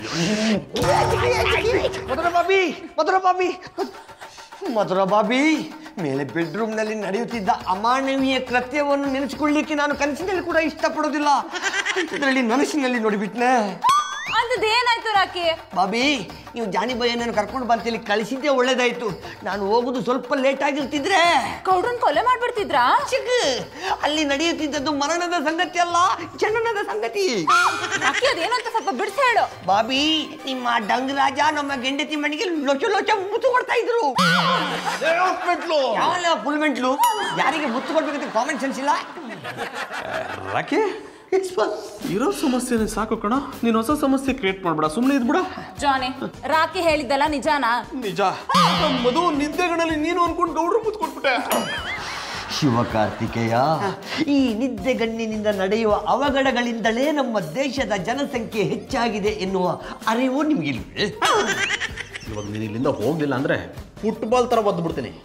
ಮಧುರ ಬಾಬಿ ಮಧುರ ಬಾಬಿ ಮಧುರ ಬಾಬಿ ಮೇಲೆ ಬೆಡ್ರೂಮ್ನಲ್ಲಿ ನಡೆಯುತ್ತಿದ್ದ ಅಮಾನವೀಯ ಕೃತ್ಯವನ್ನು ನೆನೆಸಿಕೊಳ್ಳಿಕ್ಕೆ ನಾನು ಕನಸಿನಲ್ಲಿ ಕೂಡ ಇಷ್ಟಪಡೋದಿಲ್ಲ ಇದರಲ್ಲಿ ನನಸಿನಲ್ಲಿ ನೋಡಿಬಿಟ್ನೆ ಅಂತದೇನಾಯ್ತು ರಾಕಿ ಬಾಬಿ ನೀವು ಜಾನಿ ಬಯ್ಯನನ್ನು ಕರ್ಕೊಂಡು ಬಂತೇಳಿ ಕಳಿಸಿದ್ದೆ ಒಳ್ಳೇದಾಯ್ತು ನಾನು ಹೋಗುದು ಸ್ವಲ್ಪ ಲೇಟ್ ಆಗಿರ್ತಿದ್ರೆ ಕೌಡ್ರನ್ ಕೊಲೆ ಮಾಡ್ಬಿಡ್ತಿದ್ರಾ ಚಿಕ್ಕ ಅಲ್ಲಿ ನಡೆಯುತ್ತಿದ್ದದ್ದು ಮರಣದ ಸಂಗತಿ ಅಲ್ಲ ಜನನದ ಸಂಗತಿ ರಾಕಿ ಅದೇನು ಅಂತ ಸ್ವಲ್ಪ ಬಿಡ್ಸಿ ಹೇಳು ಬಾಬಿ ನಿಮ್ಮ ಡಂಗರಾಜ ನಮ್ಮ ಗೆಂಡತಿ ಮನೆಗೆ ಲೊಚ ಲೊಚ ಮುತ್ತು ಕೊಡ್ತಾ ಇದ್ರು ಯಾವಲ್ಲ ಫುಲ್ ಮೆಂಟ್ಲು ಯಾರಿಗೆ ಮುತ್ತು ಕೊಡ್ಬೇಕಂತ ಕಾಮೆಂಟ್ ಸೆನ್ಸ್ ಇಲ್ಲ ರಾಕಿ ಇರೋ ಸಮಸ್ಯೆನೇ ಸಾಕು ಕಣ ನೀನು ಹೊಸ ಸಮಸ್ಯೆ ಕ್ರಿಯೇಟ್ ಮಾಡ್ಬೇಡ ಸುಮ್ಮನೆ ಇದ್ಬಿಡ ಜಾನಿ ರಾಕಿ ಹೇಳಿದ್ದಲ್ಲ ನಿಜಾನಾ ನಿಜ ಮಧು ನಿದ್ದೆಗಳಲ್ಲಿ ನೀನು ಅನ್ಕೊಂಡು ಗೌಡ್ರು ಮುತ್ತು ಕೊಟ್ಬಿಟ್ಟೆ ಶಿವಕಾರ್ತಿಕೇಯ ಈ ನಿದ್ದೆಗಣ್ಣಿನಿಂದ ನಡೆಯುವ ಅವಘಡಗಳಿಂದಲೇ ನಮ್ಮ ದೇಶದ ಜನಸಂಖ್ಯೆ ಹೆಚ್ಚಾಗಿದೆ ಎನ್ನುವ ಅರಿವು ನಿಮಗಿಲ್ವೇ ಇವಾಗ ನೀನು ಇಲ್ಲಿಂದ ಹೋಗ್ಲಿಲ್ಲ ಅಂದ್ರೆ ಫುಟ್ಬಾಲ್ ತರ ಒದ್ದು ಬಿಡ್ತೀನಿ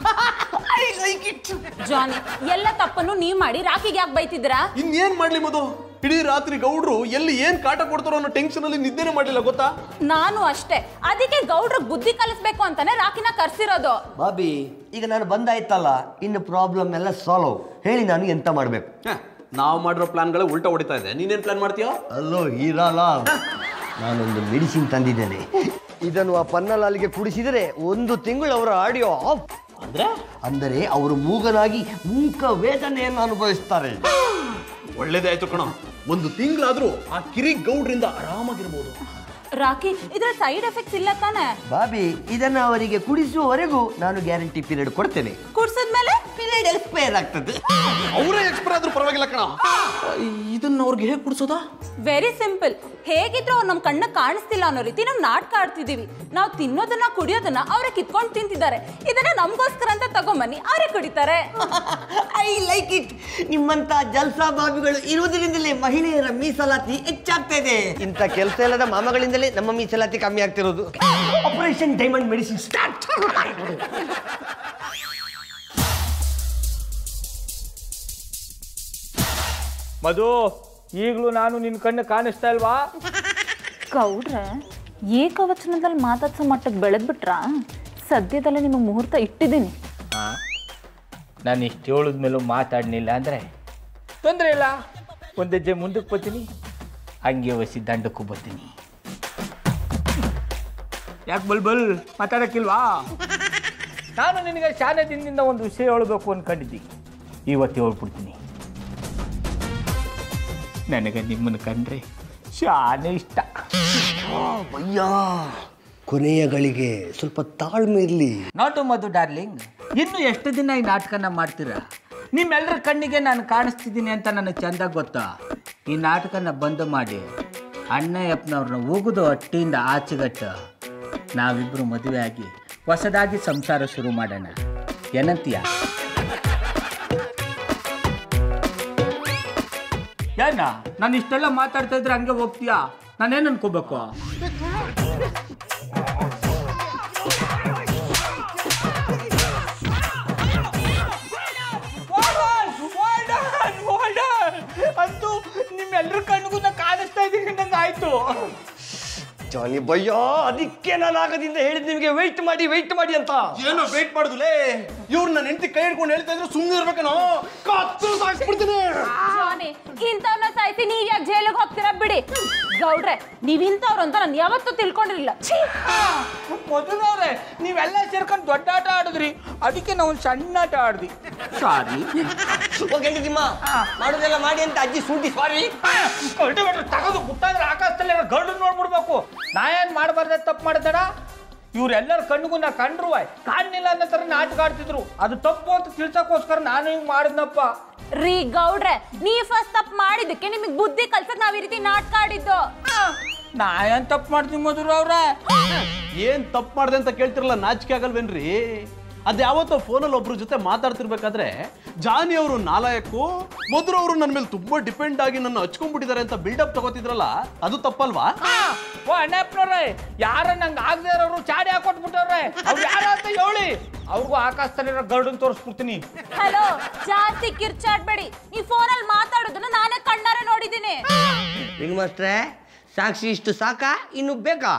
ಜಾನಿ ಎಲ್ಲ ತಪ್ಪನ್ನು ನೀವ್ ಮಾಡಿ ರಾಕಿಗೆ ಯಾಕೆ ಬೈತಿದ್ದೀರಾ ಇನ್ನೇನ್ ಮಾಡ್ಲಿ ಮಧು ಇಡೀ ರಾತ್ರಿ ಗೌಡ್ರು ಎಲ್ಲಿ ಏನ್ ಕಾಟ ಕೊಡ್ತಾರೋ ಅನ್ನೋ ಟೆನ್ಷನ್ ಅಲ್ಲಿ ನಿದ್ದೆನೆ ಮಾಡ್ಲಿಲ್ಲ ಗೊತ್ತಾ ನಾನು ಅಷ್ಟೇ ಅದಕ್ಕೆ ಗೌಡ್ರಿಗೆ ಬುದ್ಧಿ ಕಲಿಸ್ಬೇಕು ಅಂತಾನೆ ರಾಕಿನ ಕರ್ಸಿರೋದು ಬಾಬಿ ಈಗ ನಾನು ಬಂದಾಯ್ತಲ್ಲ ಇನ್ನು ಪ್ರಾಬ್ಲಮ್ ಎಲ್ಲ ಸಾಲ್ವ್ ಹೇಳಿ ನಾನು ಎಂತ ಮಾಡಬೇಕು ನಾವು ಮಾಡಿರೋ ಪ್ಲಾನ್ಗಳೇ ಉಲ್ಟಾ ಹೊಡಿತಾ ಇದೆ ನೀನೇನ್ ಪ್ಲಾನ್ ಮಾಡ್ತೀಯೋ ಅಲ್ಲೋ ಹೀರಾಲ ನಾನೊಂದು ಮೆಡಿಸಿನ್ ತಂದಿದ್ದೇನೆ ಇದನ್ನು ಆ ಪನ್ನಲಾಲಿಗೆ ಕುಡಿಸಿದರೆ ಒಂದು ತಿಂಗಳು ಅವರ ಆಡಿಯೋ ಆಫ್ ಅಂದ್ರೆ ಅಂದರೆ ಅವರು ಮೂಗನಾಗಿ ಮೂಕ ವೇದನೆಯನ್ನು ಅನುಭವಿಸ್ತಾರೆ ಒಳ್ಳೇದೇ ಆಯ್ತು ಕಣ ಒಂದು ತಿಂಗಳಾದ್ರೂ ಆ ಕಿರಿ ಗೌಡ್ರಿಂದ ಆರಾಮಾಗಿರ್ಬೋದು ರಾಕಿ ಇದ್ರ ಸೈಡ್ ಎಫೆಕ್ಟ್ಸ್ ಇಲ್ಲ ತಾನೆ ಬಾಬಿ ಇದನ್ನು ಅವರಿಗೆ ಕುಡಿಸುವವರೆಗೂ ನಾನು ಗ್ಯಾರಂಟಿ ಪೀರಿಯಡ್ ಕೊಡ್ತೇನೆ ಕುಡ್ಸದ್ಮೇಲೆ ಪೀರಿಯಡ್ ಎಕ್ಸ್ಪೈರ್ ಆಗ್ತದೆ ಅವರೇ ಎಕ್ಸ್ಪೈರ್ ಆದ್ರೂ ಪರವಾಗಿಲ್ಲ ಕಣ ಇದನ್ನ ಅವ್ರಿಗೆ ಹೇಗೆ ಕುಡಿಸೋದಾ ವೆರಿ ಸಿಂಪಲ್ ಹೇಗಿದ್ರು ಅವ್ರು ನಮ್ ಕಣ್ಣ ಕಾಣಿಸ್ತಿಲ್ಲ ಅನ್ನೋ ರೀತಿ ನಾವು ನಾಟಕ ಆಡ್ತಿದೀವಿ ನಾವು ತಿನ್ನೋದನ್ನ ಕುಡಿಯೋದನ್ನ ಅವ್ರೆ ಕಿತ್ಕೊಂಡು ತಿಂತಿದ್ದಾರೆ ಇದನ್ನ ನಮಗೋಸ್ಕರ ಅಂತ ತಗೊಂಬನ್ನಿ ಅವರೇ ಕುಡಿತಾರೆ ಐ ಲೈಕ್ ಇಟ್ ನಿಮ್ಮಂತ ಜಲ್ಸಾ ಬಾಬಿಗಳು ಇರುವುದರಿಂದಲೇ ಮಹಿಳೆಯರ ಮೀಸಲಾತಿ ಹೆಚ್ಚಾಗ್ತಾ ಇದೆ ಇಂಥ ಕೆಲಸ ಇಲ್ಲದ ಮಾಮಗಳಿಂದಲೇ ನಮ್ಮ ಮೀಸಲಾತಿ ಕಮ್ಮಿ ಆಗ್ತಿರೋದು operation diamond medicine start Madhu ಈಗಲೂ ನಾನು ನಿನ್ನ ಕಣ್ಣು ಕಾಣಿಸ್ತಾ ಇಲ್ವಾ ಗೌಡ್ರೆ ಏಕವಚನದಲ್ಲಿ ಮಾತಾಡ್ಸೋ ಮಟ್ಟಕ್ಕೆ ಬೆಳೆದ್ಬಿಟ್ರಾ ಸದ್ಯದಲ್ಲೇ ನಿಮಗೆ ಮುಹೂರ್ತ ಇಟ್ಟಿದ್ದೀನಿ ನಾನು ಇಷ್ಟು ಹೇಳಿದ ಮೇಲೂ ಮಾತಾಡಲಿಲ್ಲ ಅಂದರೆ ತೊಂದರೆ ಇಲ್ಲ ಒಂದು ಹೆಜ್ಜೆ ಮುಂದಕ್ಕೆ ಬರ್ತೀನಿ ಹಂಗೆ ವಸಿ ದಂಡಕ್ಕೂ ಬರ್ತೀನಿ ಯಾಕೆ ಬಲ್ ಬಲ್ ಮಾತಾಡೋಕ್ಕಿಲ್ವಾ ನಾನು ನಿನಗೆ ಶಾಲೆ ದಿನದಿಂದ ಒಂದು ವಿಷಯ ಹೇಳಬೇಕು ಅಂದ್ಕೊಂಡಿದ್ದಿ ಇವತ್ತು ಹೇಳ್ಬಿಡ್ತೀನಿ ನನಗೆ ನಿಮ್ಮನ್ನು ಕಂಡ್ರೆ ಶಾನೆ ಇಷ್ಟ ಅಯ್ಯ ಕೊನೆಯ ಗಳಿಗೆ ಸ್ವಲ್ಪ ತಾಳ್ಮೆ ಇರಲಿ ನಾಟು ಮಧು ಡಾರ್ಲಿಂಗ್ ಇನ್ನು ಎಷ್ಟು ದಿನ ಈ ನಾಟಕನ ಮಾಡ್ತೀರಾ ನಿಮ್ಮೆಲ್ಲರ ಕಣ್ಣಿಗೆ ನಾನು ಕಾಣಿಸ್ತಿದ್ದೀನಿ ಅಂತ ನನಗೆ ಚಂದ ಗೊತ್ತಾ ಈ ನಾಟಕನ ಬಂದ್ ಮಾಡಿ ಅಣ್ಣಯ್ಯಪ್ಪನವ್ರನ್ನ ಉಗಿದು ಹೊಟ್ಟಿಯಿಂದ ಆಚೆಗಟ್ಟು ನಾವಿಬ್ಬರು ಮದುವೆ ಆಗಿ ಹೊಸದಾಗಿ ಸಂಸಾರ ಶುರು ಮಾಡೋಣ ಏನಂತೀಯ ಏನ ನಾನು ಇಷ್ಟೆಲ್ಲ ಮಾತಾಡ್ತಾ ಇದ್ರೆ ಹಂಗೆ ಹೋಗ್ತೀಯಾ ನಾನೇನು ಅನ್ಕೋಬೇಕು ನಿಮ್ಮೆಲ್ಲರ ಕಣ್ಗೂ ನಾ ಕಾಣಿಸ್ತಾ ಇದ್ದೀನಿ ನಂಗಾಯ್ತು ಜಾನಿ ಭಯ್ಯ ಅದಕ್ಕೆ ನಾನು ಆಗದಿಂದ ಹೇಳಿದ್ ನಿಮಗೆ ವೆಯ್ಟ್ ಮಾಡಿ ವೆಯ್ಟ್ ಮಾಡಿ ಅಂತ ಏನೋ ವೇಟ್ ಮಾಡುದುಲೇ ಇವ್ರು ನನ್ನ ಹೆಂಡತಿ ಕೈ ಹಿಡ್ಕೊಂಡು ಹೇಳ್ತಾ ಇದ್ರು ಸುಮ್ಮನೆ ಇರ್ಬೇಕನೋ ಕತ್ತು ಸಾಕ್ಬಿಡ್ತೀನಿ ಜಾನಿ ಇಂಥವ್ನ ಸಾಯ್ತಿ ನೀವ್ ಯಾಕೆ ಜೈಲಿಗೆ ಹೋಗ್ತೀರಾ ಬಿಡಿ ಗೌಡ್ರೆ ನೀವ್ ಇಂಥವ್ರು ಅಂತ ನಾನು ಯಾವತ್ತೂ ತಿಳ್ಕೊಂಡಿರ್ಲಿಲ್ಲ ಛೀ ಮಧುರವ್ರೆ ನೀವೆಲ್ಲ ಸೇರ್ಕೊಂಡು ದೊಡ್ಡ ಆಟ ಆಡಿದ್ರಿ ಅದಕ್ಕೆ ನಾವು ಒಂದು ಸಣ್ಣ ಆಟ ಆಡ್ದಿ ಸಾರಿ ಹೋಗಿ ತಿಮ್ಮ ಮಾಡೋದೆಲ್ಲ ಮಾಡಿ ಅಂತ ಅಜ್ಜಿ ಸುಂಟಿ ಸಾರಿ ತಗೋದು ಗುಟ್ಟಾದ್ರೆ ಆಕಾಶದಲ್ಲಿ ಗರ್ಡು ನೋಡ್ಬಿಡ್ಬೇಕು ನಾ ಏನ್ ಮಾಡಬಾರ್ದೆ ತಪ್ಪು ಮಾಡಿದಾಡ ಇವ್ರೆಲ್ಲರ ಕಣ್ಣಿಗೂ ನಾ ಕಂಡ್ರು ಕಾಣಿಲ್ಲ ಅನ್ನೋ ಥರ ನಾಟಕ ಆಡ್ತಿದ್ರು ಅದು ತಪ್ಪು ಅಂತ ತಿಳ್ಸಕ್ಕೋಸ್ಕರ ನಾನು ಹಿಂಗ್ ಮಾಡಿದ್ನಪ್ಪ ರೀ ಗೌಡ್ರೆ ನೀವ್ ಫಸ್ಟ್ ತಪ್ಪು ಮಾಡಿದ್ದಕ್ಕೆ ನಿಮಗ್ ಬುದ್ಧಿ ಕಲ್ಸಕ್ ನಾವ್ ಈ ರೀತಿ ನಾಟಕ ಆಡಿದ್ದು ನಾ ಏನ್ ತಪ್ಪು ಮಾಡ್ತೀನಿ ಮಧುರ ಅವ್ರೆ ಏನ್ ತಪ್ಪು ಮಾಡ್ದೆ ಅಂತ ಕೇಳ್ತಿರಲ್ಲ ನಾಚಿಕೆ ಆಗಲ್ವೇನ್ರಿ ಅದ್ ಯಾವತ್ತೋ ಫೋನಲ್ಲಿ ಒಬ್ರ ಜೊತೆ ಮಾತಾಡ್ತಿರ್ಬೇಕಾದ್ರೆ ಜಾನಿ ಅವರು ನಾಲಾಯಕ್ಕು ಮಧುರ ಅವರು ನನ್ನ ಮೇಲೆ ತುಂಬಾ ಡಿಪೆಂಡ್ ಆಗಿ ನನ್ನ ಹಚ್ಕೊಂಡ್ಬಿಟ್ಟಿದ್ದಾರೆ ಅಂತ ಬಿಲ್ಡಪ್ ತಗೋತಿದ್ರಲ್ಲ ಅದು ತಪ್ಪಲ್ವಾ ಓ ಅಣ್ಣಪ್ಪನವ್ರೆ ಯಾರ ನಂಗೆ ಆಗದೆ ಇರೋರು ಚಾಡಿ ಹಾಕೊಟ್ಬಿಟ್ಟವ್ರೆ ಅವ್ರು ಯಾರ ಅಂತ ಹೇಳಿ ಅವ್ರಿಗೂ ಆಕಾಶದಲ್ಲಿರೋ ಗರ್ಡನ್ ತೋರಿಸ್ಬಿಡ್ತೀನಿ ಹಲೋ ಜಾಸ್ತಿ ಕಿರ್ಚಾಡ್ಬೇಡಿ ನೀವ್ ಫೋನಲ್ಲಿ ಮಾತಾಡೋದನ್ನ ನಾನೇ ಕಣ್ಣಾರೆ ನೋಡಿದ್ದೀನಿ ರಿಂಗ್ ಮಾಸ್ಟ್ರೆ ಸಾಕ್ಷಿ ಇಷ್ಟು ಸಾಕಾ ಇನ್ನು ಬೇಕಾ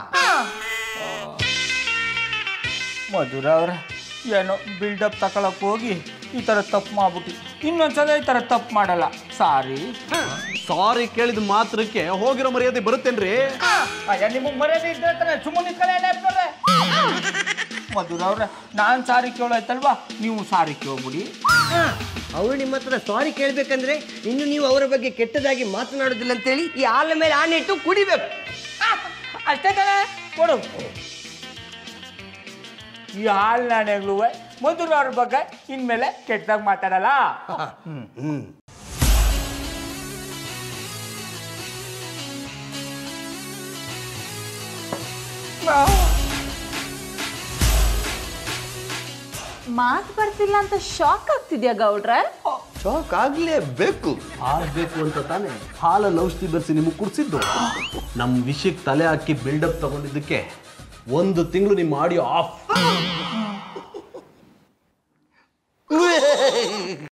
ಮಧುರ ಅವ್ರೆ ಏನೋ ಬಿಲ್ಡಪ್ ತಗೊಳಕ್ ಹೋಗಿ ಈ ಥರ ತಪ್ಪು ಮಾಡ್ಬಿಟ್ಟು ಇನ್ನೊಂದ್ಸಲ ಈ ಥರ ತಪ್ಪು ಮಾಡಲ್ಲ ಸಾರಿ ಸಾರಿ ಕೇಳಿದ ಮಾತ್ರಕ್ಕೆ ಹೋಗಿರೋ ಮರ್ಯಾದೆ ಬರುತ್ತೇನ್ರಿ ಅಯ್ಯ ನಿಮಗೆ ಮರ್ಯಾದೆ ಇದ್ರೆ ತಾನೆ ಸುಮ್ಮನೆ ನಿಂತ್ಕೊಳ್ಳಿ ಅಣ್ಣಪ್ಪನವ್ರೆ ಮಧುರ ಅವ್ರೆ ನಾನು ಸಾರಿ ಕೇಳೋಯ್ತಲ್ವಾ ನೀವು ಸಾರಿ ಕೇಳ್ಬಿಡಿ ಅವ್ರು ನಿಮ್ಮ ಹತ್ರ ಸಾರಿ ಕೇಳ್ಬೇಕಂದ್ರೆ ಇನ್ನು ನೀವು ಅವರ ಬಗ್ಗೆ ಕೆಟ್ಟದಾಗಿ ಮಾತನಾಡೋದಿಲ್ಲ ಅಂತೇಳಿ ಈ ಹಾಲ ಮೇಲೆ ಆನೆ ಇಟ್ಟು ಕುಡಿಬೇಕು ಅಷ್ಟೇ ತಾನೆ ಕೊಡು ಈ ಹಾಲ್ ನಾಣ್ಯಗಳು ಮಧುರ ಅವ್ರ ಬಗ್ಗೆ ಇನ್ಮೇಲೆ ಕೆಟ್ಟದಾಗ ಮಾತಾಡಲ್ಲ ಮಾತು ಬರ್ತಿಲ್ಲ ಅಂತ ಶಾಕ್ ಆಗ್ತಿದ್ಯಾ ಗೌಡ್ರೆ ಶಾಕ್ ಆಗ್ಲೇಬೇಕು ಆಗ್ಬೇಕು ಅಂತ ತಾನೇ ಹಾಲಲ್ಲಿ ಔಷಧಿ ಬೆರೆಸಿ ನಿಮಗೆ ಕುಡಿಸಿದ್ದು ನಮ್ಮ ವಿಷಯಕ್ಕೆ ತಲೆ ಹಾಕಿ ಬಿಲ್ಡಪ್ ತಗೊಂಡಿದ್ದಕ್ಕೆ ಒಂದು ತಿಂಗಳು ನಿಮ್ಮ ಆಡಿಯೋ ಆಫ್